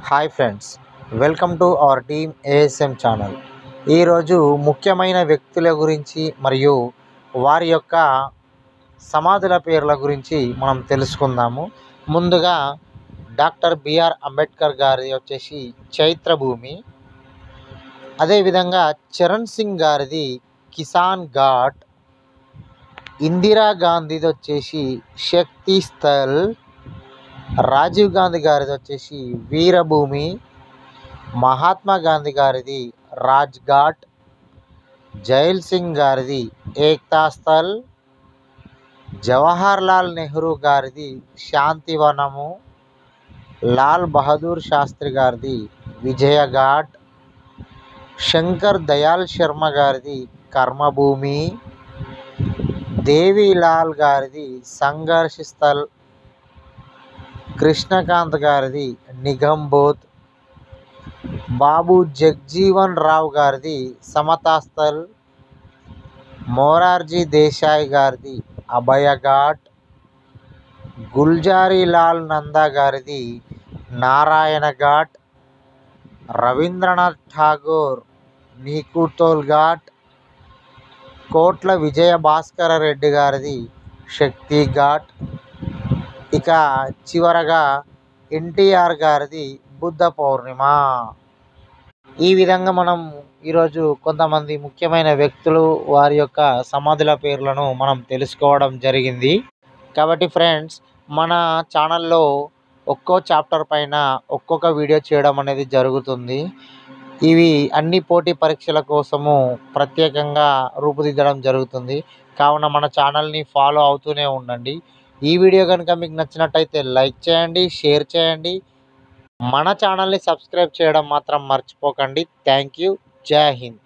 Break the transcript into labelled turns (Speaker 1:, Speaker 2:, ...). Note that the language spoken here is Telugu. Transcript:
Speaker 1: hi friends welcome to our team ASM channel ఈరోజు ముఖ్యమైన వ్యక్తుల గురించి మరియు వారి యొక్క సమాధుల పేర్ల గురించి మనం తెలుసుకుందాము ముందుగా డాక్టర్ బిఆర్ అంబేద్కర్ గారి వచ్చేసి చైత్రభూమి అదేవిధంగా చరణ్ సింగ్ గారిది కిసాన్ ఘాట్ ఇందిరా గాంధీది వచ్చేసి శక్తి స్థల్ రాజీవ్ గాంధీ గారిది వచ్చేసి వీరభూమి మహాత్మా గాంధీ గారిది రాజ్ ఘాట్ జైల్ సింగ్ గారిది ఏక్తా స్థల్ జవహర్ లాల్ నెహ్రూ గారిది శాంతివనము లాల్ బహదూర్ శాస్త్రి గారిది విజయ ఘాట్ శంకర్ దయాల్ శర్మ గారిది కర్మభూమి దేవీలాల్ గారిది సంఘర్ష్ స్థల్ కృష్ణకాంత్ గారిది నిగంబోధ్ బాబు జగ్జీవన్ రావు గారిది సమతా స్థల్ మోరార్జీ దేశాయ్ గారిది అభయ ఘాట్ గుల్జారీ లాల్ నందా గారిది నారాయణ ఘాట్ రవీంద్రనాథ్ ఠాగూర్ నీకుతోల్ ఘాట్ కోట్ల విజయ భాస్కర రెడ్డి గారిది శక్తి ఘాట్ ఇక చివరగా ఎన్టీఆర్ గారిది బుద్ధ పౌర్ణిమ ఈ విధంగా మనం ఈరోజు కొంతమంది ముఖ్యమైన వ్యక్తులు వారి యొక్క సమాధుల పేర్లను మనం తెలుసుకోవడం జరిగింది కాబట్టి ఫ్రెండ్స్ మన ఛానల్లో ఒక్కో చాప్టర్ పైన ఒక్కొక్క వీడియో చేయడం అనేది జరుగుతుంది ఇవి అన్ని పోటీ పరీక్షల కోసము ప్రత్యేకంగా రూపుదిద్దడం జరుగుతుంది కావున మన ఛానల్ని ఫాలో అవుతూనే ఉండండి ఈ వీడియో కనుక మీకు నచ్చినట్టయితే లైక్ చేయండి షేర్ చేయండి మన ఛానల్ని సబ్స్క్రైబ్ చేయడం మాత్రం మర్చిపోకండి థ్యాంక్ యూ జై హింద్